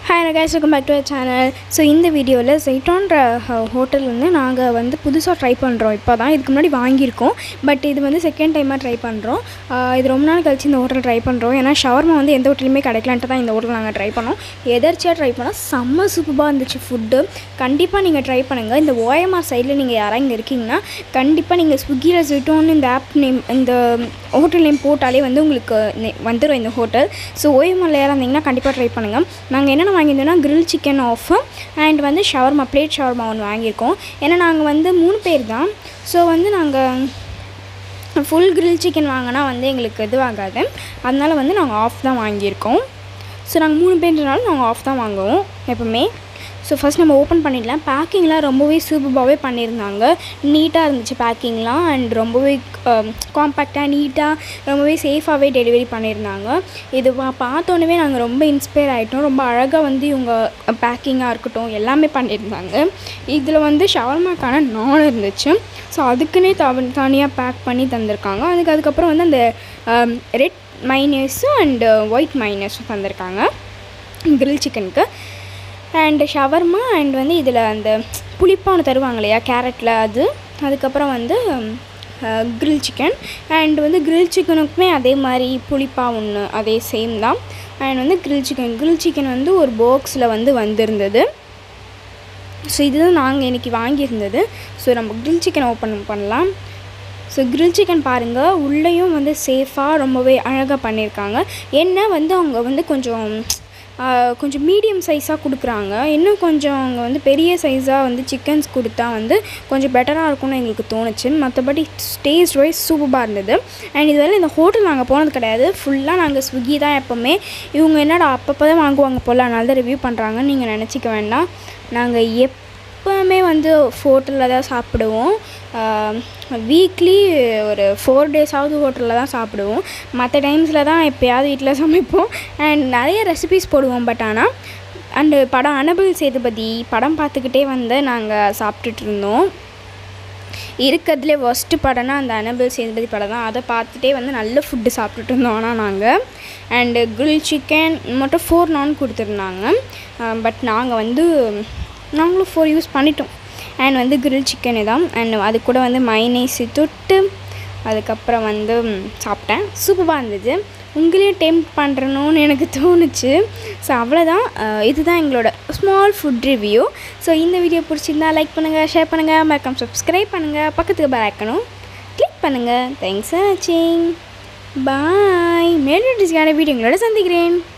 hi guys welcome back to channel so இந்த வீடியோவில் ஜெய்டான்ற hotel வந்து நாங்கள் வந்து புதுசாக ட்ரை பண்ணுறோம் இப்போ தான் இதுக்கு முன்னாடி வாங்கியிருக்கோம் பட் இது வந்து செகண்ட் டைமாக ட்ரை பண்ணுறோம் இது ரொம்ப நாள் கழிச்சு இந்த ஹோட்டல் ட்ரை பண்ணுறோம் ஏன்னா ஷவர்மா வந்து எந்த ஹோட்டலுமே கிடைக்கலான்ட்டு தான் இந்த ஹோட்டல் நாங்கள் ட்ரை பண்ணோம் எதர்ச்சியாக ட்ரை பண்ணால் செம்ம சூப்பராக இருந்துச்சு ஃபுட்டு கண்டிப்பாக நீங்கள் ட்ரை பண்ணுங்கள் இந்த ஓஎம்ஆர் சைடில் நீங்கள் யாராவது இங்கே இருக்கீங்கன்னா கண்டிப்பாக நீங்கள் ஸ்விக்கியில் ஜெய்டோன்னு இந்த ஆப் நேம் இந்த ஹோட்டல் நேம் போட்டாலே வந்து உங்களுக்கு நெ- வந்துடும் இந்த ஹோட்டல் ஸோ ஓஎம்ஆரில் யாராக இருந்தீங்கன்னா கண்டிப்பாக ட்ரை பண்ணுங்கள் நாங்கள் என்னென்ன வாங்கியிருந்தோம்னா grill சிக்கன் ஆஃபு அண்ட் வந்து ஷவர்மா பிளேட் ஷவர்மா ஒன்று வாங்கியிருக்கோம் ஏன்னா நாங்கள் வந்து மூணு பேர் தான் ஸோ வந்து நாங்கள் ஃபுல் grill சிக்கன் வாங்கினா வந்து எங்களுக்கு இதுவாகாது அதனால வந்து நாங்கள் ஆஃப் தான் வாங்கியிருக்கோம் ஸோ நாங்கள் மூணு பேர்ன்றனால நாங்கள் ஆஃப் தான் வாங்குவோம் எப்போவுமே ஸோ ஃபஸ்ட் நம்ம ஓப்பன் பண்ணிடலாம் பேக்கிங்லாம் ரொம்பவே சூப்பராகவே பண்ணியிருந்தாங்க நீட்டாக இருந்துச்சு பேக்கிங்லாம் அண்ட் ரொம்பவே காம்பேக்டாக நீட்டாக ரொம்பவே சேஃபாகவே டெலிவரி பண்ணியிருந்தாங்க இது பா- பார்த்தோன்னே நாங்கள் ரொம்ப இன்ஸ்பயர் ஆகிட்டோம் ரொம்ப அழகாக வந்து இவங்க பேக்கிங்காக இருக்கட்டும் எல்லாமே பண்ணியிருந்தாங்க இதில் வந்து ஷவர்மாக்கான நான் இருந்துச்சு ஸோ அதுக்குன்னே தவ தனியாக பேக் பண்ணி தந்திருக்காங்க அதுக்கு அதுக்கப்புறம் வந்து அந்த ரெட் மைனஸும் அண்டு ஒயிட் மைனஸும் தந்திருக்காங்க grill சிக்கனுக்கு அண்டு ஷவர்மா அண்ட் வந்து இதில் அந்த புளிப்பாக ஒன்று தருவாங்க இல்லையா கேரட்டில் அது அதுக்கப்புறம் வந்து grill சிக்கன் அண்ட் வந்து grill சிக்கனுக்குமே அதே மாதிரி புளிப்பாக ஒன்று அதே சேம் தான் அண்ட் வந்து grill சிக்கன் grill சிக்கன் வந்து ஒரு பாக்ஸில் வந்து வந்திருந்தது ஸோ இதுதான் நாங்கள் இன்றைக்கி வாங்கியிருந்தது ஸோ நம்ம grill சிக்கன் ஓப்பன் பண்ணலாம் ஸோ grill சிக்கன் பாருங்கள் உள்ளேயும் வந்து சேஃபாக ரொம்பவே அழகாக பண்ணியிருக்காங்க என்ன வந்து அவங்க வந்து கொஞ்சம் ஆ, கொஞ்சம் மீடியம் சைஸாக கொடுக்குறாங்க இன்னும் கொஞ்சம் அவங்க வந்து பெரிய சைஸாக வந்து சிக்கன்ஸ் கொடுத்தா வந்து கொஞ்சம் பெட்டராக இருக்கும்னு எங்களுக்கு தோணுச்சு மற்றபடி டேஸ்ட் வைஸ் சூப்பராக இருந்தது அண்ட் இதுவரை இந்த ஹோட்டல் நாங்கள் போனது கிடையாது ஃபுல்லாக நாங்கள் ஸ்விக்கி தான் எப்போவுமே இவங்க என்னடா அப்பப்போ தான் வாங்குவாங்க போல் அதனால தான் ரிவ்யூ பண்ணுறாங்கன்னு நீங்கள் நினச்சிக்க வேண்டாம் நாங்கள் எப்போவுமே வந்து ஹோட்டலில் தான் சாப்பிடுவோம் வீக்லி ஒரு ஃபோர் டேஸாவது ஹோட்டலில் தான் சாப்பிடுவோம் மற்ற டைம்ஸில் தான் எப்போயாவது வீட்டில் சமைப்போம் அண்ட் நிறைய ரெசிபிஸ் போடுவோம் பட் ஆனால் அண்டு படம் அனபிள் சேதுபதி படம் பார்த்துக்கிட்டே வந்து நாங்கள் சாப்பிட்டுட்டு இருந்தோம் இருக்கிறதுலே ஒஸ்ட்டு படம்னா அந்த அனபிள் சேதுபதி படம் தான் அதை பார்த்துட்டே வந்து நல்ல ஃபுட்டு சாப்பிட்டுட்டு இருந்தோம் ஆனால் நாங்கள் அண்டு grill சிக்கன் மட்டும் ஃபோர் நான் கொடுத்துருந்தாங்க பட் நாங்கள் வந்து நாங்களும் ஃபோர் யூஸ் பண்ணிட்டோம் அண்ட் வந்து grill சிக்கன் தான் அண்ட் அது கூட வந்து மைனேஸ் தொட்டு அதுக்கப்புறம் வந்து ம், சாப்பிட்டேன் சூப்பராக இருந்தது உங்களையும் டெம்ப் பண்ணுறணும்னு எனக்கு தோணுச்சு ஸோ அவ்வளோதான் அஹ், இதுதான் எங்களோட ஸ்மால் ஃபுட் ரிவ்யூ ஸோ இந்த வீடியோ பிடிச்சிருந்தா லைக் பண்ணுங்கள் ஷேர் பண்ணுங்கள் மறக்காம சப்ஸ்கிரைப் பண்ணுங்கள் பக்கத்துக்கு பெல் ஐக்கனும் கிளிக் பண்ணுங்கள் தேங்க்ஸ் ஃபார் வாட்சிங் பாய் மேலும் டிஸ்கான வீடியோங்களோட சந்திக்கிறேன்